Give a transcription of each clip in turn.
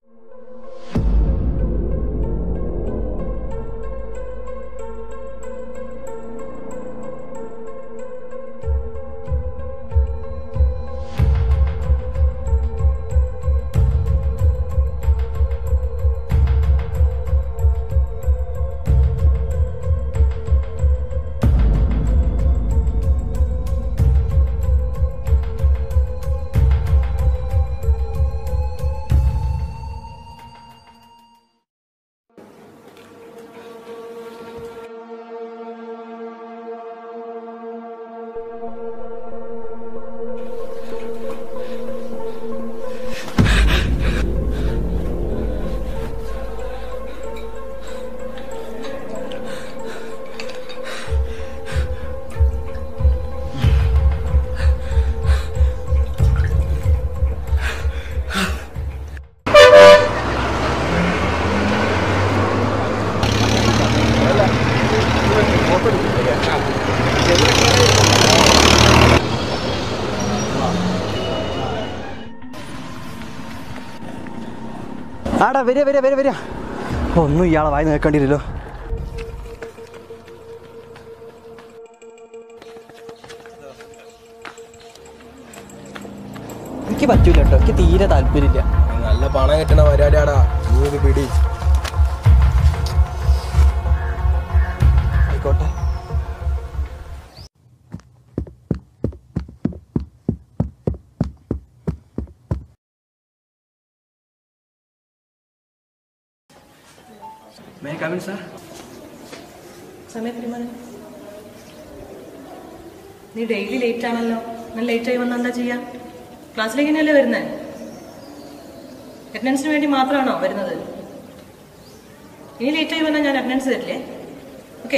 ആടാ വരിക വരിക വരിക വരിക ഒന്നും ഇയാളെ വായി നിൽക്കേണ്ടിയില്ലല്ലോ എനിക്ക് പറ്റൂല കേട്ടോ എനിക്ക് തീരെ താല്പര്യമില്ല നല്ല പണം കിട്ടണ പരിപാടിയാടാ നീ ഇത് പിടി ആയിക്കോട്ടെ മേ കമിൻ സാർ സമയത്തിന് മതി നീ ഡെയിലി ലേറ്റ് ആണല്ലോ ഞാൻ ലേറ്റ് ആയി വന്നാൽ എന്താ ചെയ്യാ ക്ലാസ്സിലേക്ക് തന്നെയല്ലേ വരുന്നത് അറ്റൻഡൻസിന് വേണ്ടി മാത്രമാണോ വരുന്നത് ഇനി ലേറ്റ് ആയി വന്നാൽ ഞാൻ അറ്റൻഡൻസ് തരില്ലേ ഓക്കെ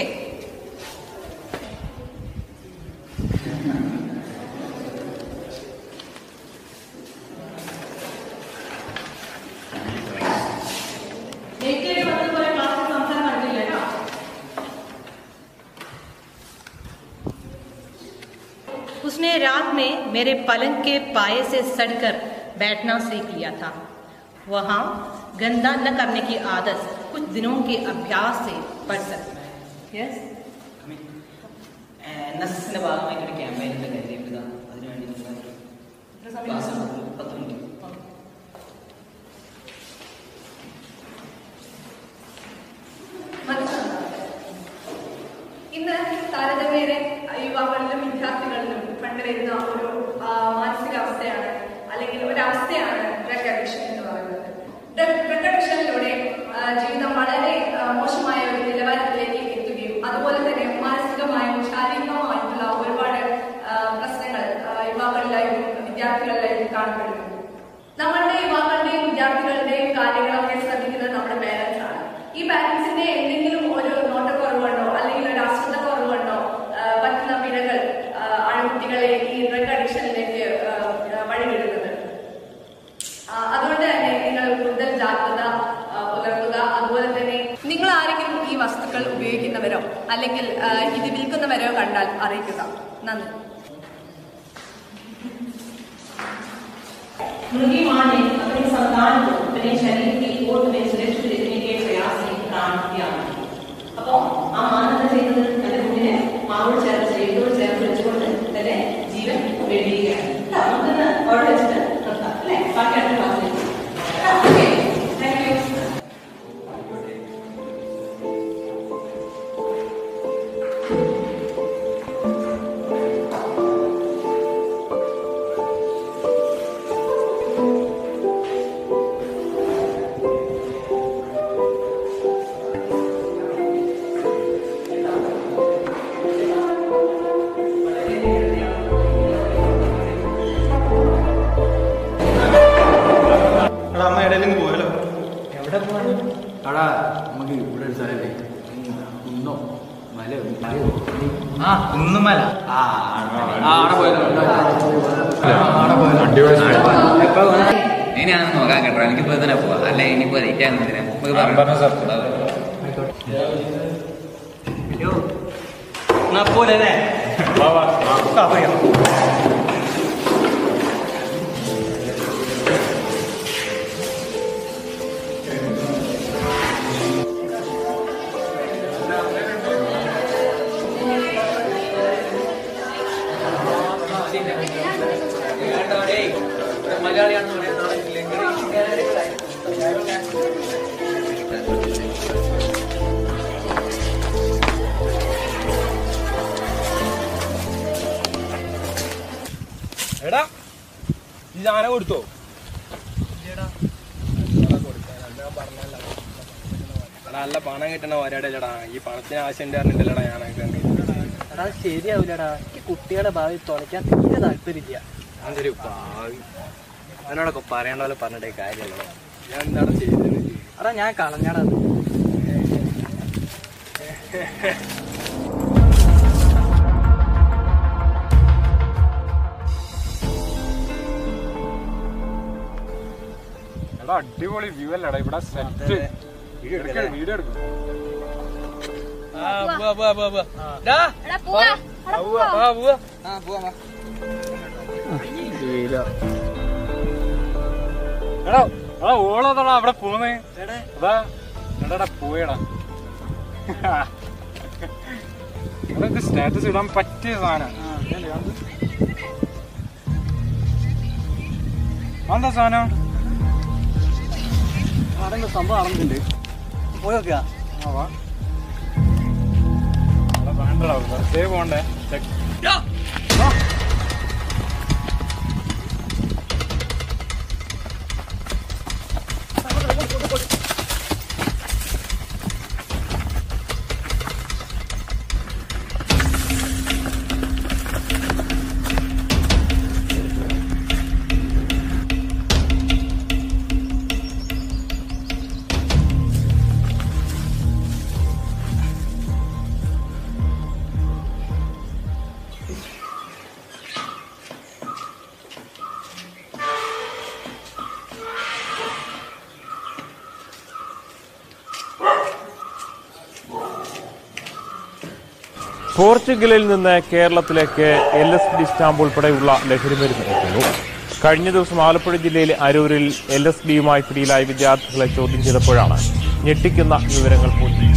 ലേറ്റ് ആയിട്ട് വന്നതുപോലെ ക്ലാസ്സിൽ സംസാരം നടക്കില്ല കേട്ടോ उसने रात में मेरे पलंग के पाए से सड़कर बैठना सीख लिया था वहाँ गंदा न करने की आदत कुछ दिनों के अभ्यास से पड़ सकता है यस എൻ എസ് എസിന്റെ ഭാഗമായിട്ട് ഒരു ക്യാമ്പയിനിന്റെ കരുതിയിട്ടുണ്ട് അതിനുവേണ്ടി ക്ലാസ് പത്ത് മിനിറ്റ് ഇന്ന് താരതമ്യേന യുവാക്കളിലും വിദ്യാർത്ഥികളിലും കണ്ടുവരുന്ന ഒരു ആ, മാനസികാവസ്ഥയാണ് അല്ലെങ്കിൽ ഒരവസ്ഥയാണ് ഡ്രഗ് അഡിക്ഷൻ എന്ന് പറയുന്നത് ഡ്രഗ് അഡിക്ഷനിലൂടെ ആ, ജീവിതം വളരെ ആ, മോശമായ ഒരു നിലവാരത്തിലേക്ക് എത്തുകയും അതുപോലെ തന്നെ മാനസികമായും ശാരീരികമായിട്ടുള്ള ഒരുപാട് ആ, പ്രശ്നങ്ങൾ ആ, യുവാക്കളിലായും വിദ്യാർത്ഥികളിലായും കാണപ്പെടുന്നു നമ്മളുടെ യുവാക്കളുടെയും വിദ്യാർത്ഥികളുടെയും കാര്യങ്ങളൊക്കെ ശ്രദ്ധിക്കുന്നത് നമ്മുടെ പേരൻസ് ആണ് ഈ പാരന്റ്സിന്റെ എന്തെങ്കിലും ഒരു നോട്ടക്കുറവുണ്ടോ അല്ലെങ്കിൽ ഒരു അശ്രദ്ധ കുറവുണ്ടോ ആ, പറ്റുന്ന പിഴകൾ ആ, ആൺകുട്ടികളെ ഈ ഡ്രഗ് അഡിക്ഷനിലേക്ക് ആ, ആ, വഴിവിടുന്നത് ആ, അതുകൊണ്ട് തന്നെ നിങ്ങൾ കൂടുതൽ ജാഗ്രത ആ, പുലർത്തുക അതുപോലെ തന്നെ നിങ്ങൾ ആരെങ്കിലും ഈ വസ്തുക്കൾ ഉപയോഗിക്കുന്നവരോ അല്ലെങ്കിൽ ആ, ഇത് വിൽക്കുന്നവരോ കണ്ടാൽ അറിയിക്കുക നന്ദി उनकी मां ने अपने संतान को अपने शरीर की कोट में सुरक्षित रखने के प्रयास से प्राण दिया അപ്പോ ആ മാനന്ദ ചെയ്യുന്നത് തന്റെ കുഞ്ഞിനെ മാവോട് ചേർത്ത് ചെയ്തോട് ചേർത്ത് വെച്ചുകൊണ്ട് തന്റെ ജീവൻ വെടിയുകയാണ് കേട്ടോ, നമുക്കിന്ന് അവിടെ വെച്ചിട്ട് നിർത്താം അല്ലേ ബാക്കി അടുത്ത ക്ലാസ്സിലേക്ക് ഓക്കെ താങ്ക് യു എടാ അമ്മ എവിടെയെങ്കിലും പോയല്ലോ എവിടെ പോവാണ് എടാ നമുക്ക് ഇവിടെ ഒരു സ്ഥലമല്ലേ കുന്നോ മലയോ മലയോ ആ കുന്നുമല ആ അവിടെ പോയല്ലോ എപ്പോ ഇനിയാണെന്ന് നോക്കാൻ കേട്ടോ എനിക്കിപ്പോ തന്നെ പോവാം അല്ല ഇനിയിപ്പോ ലേറ്റ് ആകുന്നതിന് നമുക്ക് എന്നാ പോലെ അല്ലേ ആവശ്യമില്ല വേണ്ട, ഡേയ്. ഇവിടെ മലയാളിയാണെന്ന് എടാ ഈ സാധനം കൊടുത്തോ എടാ, നല്ല പണം കിട്ടണ പരിപാടിയല്ലടാ ഈ പണത്തിന് ആവശ്യം ഉണ്ടായിരുന്നില്ലടാ ഞാനൊക്കെ എടാ അത് ശരിയാവില്ലടാ ഈ കുട്ടികളുടെ ഭാവി തുളയ്ക്കാൻ തീരെ താല്പര്യമില്ല അതൊരു ഭാവി എന്നോടൊക്കെ പറയേണ്ട പോലെ പറഞ്ഞിട്ടേ കാര്യമല്ലോ ഞാൻ എന്താണ് ചെയ്തത് എടാ ഞാൻ കളഞ്ഞാടാ അത്. എടാ അടിപൊളി വ്യൂ അല്ലടാ ഇവിടെ സെറ്റ് വീഡിയോ എടുക്കും എടാ പോവാ എടാ പോവാ എടാ എടാ ഓളതാടാ അവിടെ പോന്നേ അതാ എടാടാ പോയടാ ഇവിടെ സ്റ്റാറ്റസ് ഇടാൻ പറ്റിയ സാധനം എന്താ സാധനം അവിടെ സംഭവം നടന്നിട്ടുണ്ട് പോയി നോക്കുക ആ, വാ. എടാ, വേണ്ടടാ വെറുതെ പോണ്ടേ ചെക്ക് പോർച്ചുഗലിൽ നിന്ന് കേരളത്തിലേക്ക് എൽ എസ് ഡി സ്റ്റാമ്പ് ഉൾപ്പെടെയുള്ള ലഹരിമരുന്ന് എത്തുന്നു കഴിഞ്ഞ ദിവസം ആലപ്പുഴ ജില്ലയിലെ അരൂരിൽ എൽ എസ് ഡിയുമായി പിടിയിലായ വിദ്യാർത്ഥികളെ ചോദ്യം ചെയ്തപ്പോഴാണ് ഞെട്ടിക്കുന്ന വിവരങ്ങൾ പുറത്തു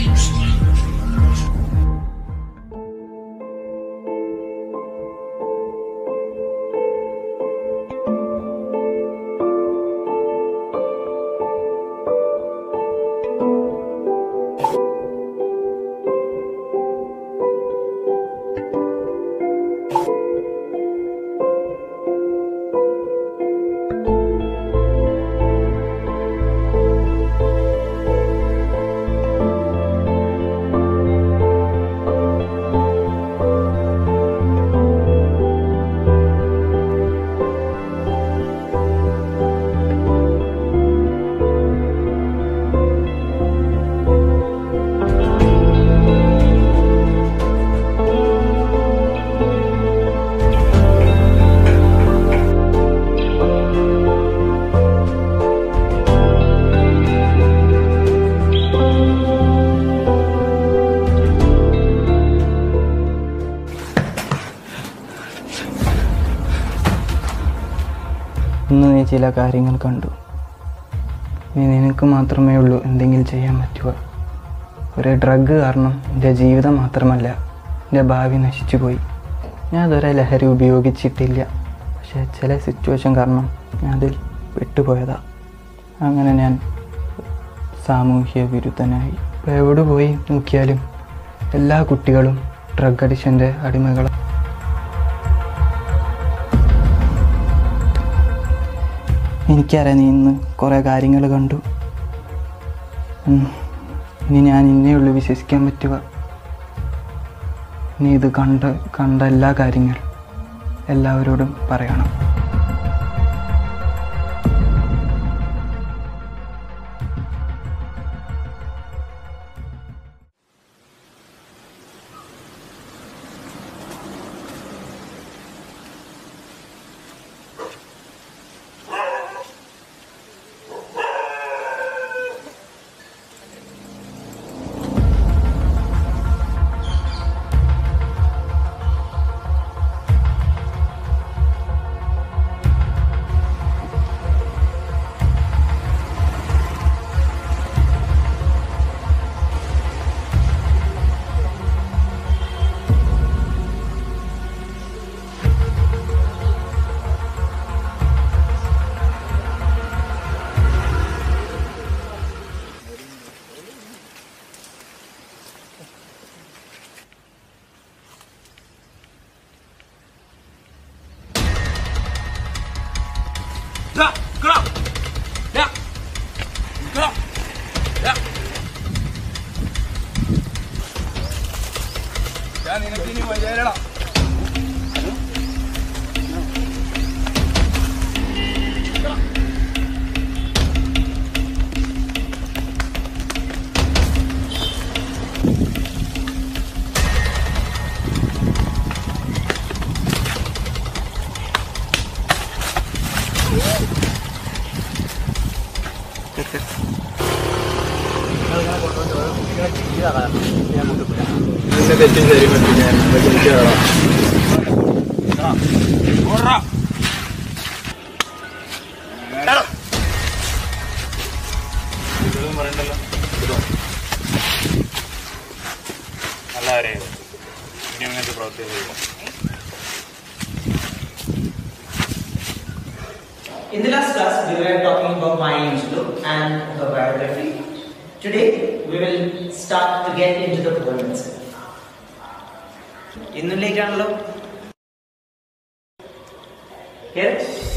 ഇന്ന് നീ ചില കാര്യങ്ങൾ കണ്ടു നീ നിനക്ക് മാത്രമേ ഉള്ളൂ എന്തെങ്കിലും ചെയ്യാൻ പറ്റുക ഒരു ഡ്രഗ് കാരണം എൻ്റെ ജീവിതം മാത്രമല്ല എൻ്റെ ഭാവി നശിച്ചു പോയി ഞാൻ അതുവരെ ലഹരി ഉപയോഗിച്ചിട്ടില്ല പക്ഷേ ചില സിറ്റുവേഷൻ കാരണം ഞാൻ അതിൽ വിട്ടുപോയതാ അങ്ങനെ ഞാൻ സാമൂഹ്യ വിരുദ്ധനായി ഇപ്പോൾ എവിടെ പോയി നോക്കിയാലും എല്ലാ കുട്ടികളും ഡ്രഗ് അഡിക്ഷൻ്റെ അടിമകളാണ് എനിക്കറിയാം നീ ഇന്ന് കുറേ കാര്യങ്ങൾ കണ്ടു ഉം. ഇനി ഞാൻ ഇന്നേ ഉള്ളൂ വിശ്വസിക്കാൻ പറ്റുക നീ ഇത് കണ്ട കണ്ട എല്ലാ കാര്യങ്ങളും എല്ലാവരോടും പറയണം നിന്നെ തെറ്റും ശരി ഞാൻ ജനിച്ചു കളാം ഇതൊന്നും പറയണ്ടല്ലോ ഇതോ നല്ല കാര്യമായിരുന്നു ഇനി അങ്ങനത്തെ പ്രവൃത്തി ചെയ്യും In the last class, we were talking about Maya Angelou and her biography. Today, we will start to get into the poem itself. ഇന്നും ലേറ്റ് ആണല്ലോ Here?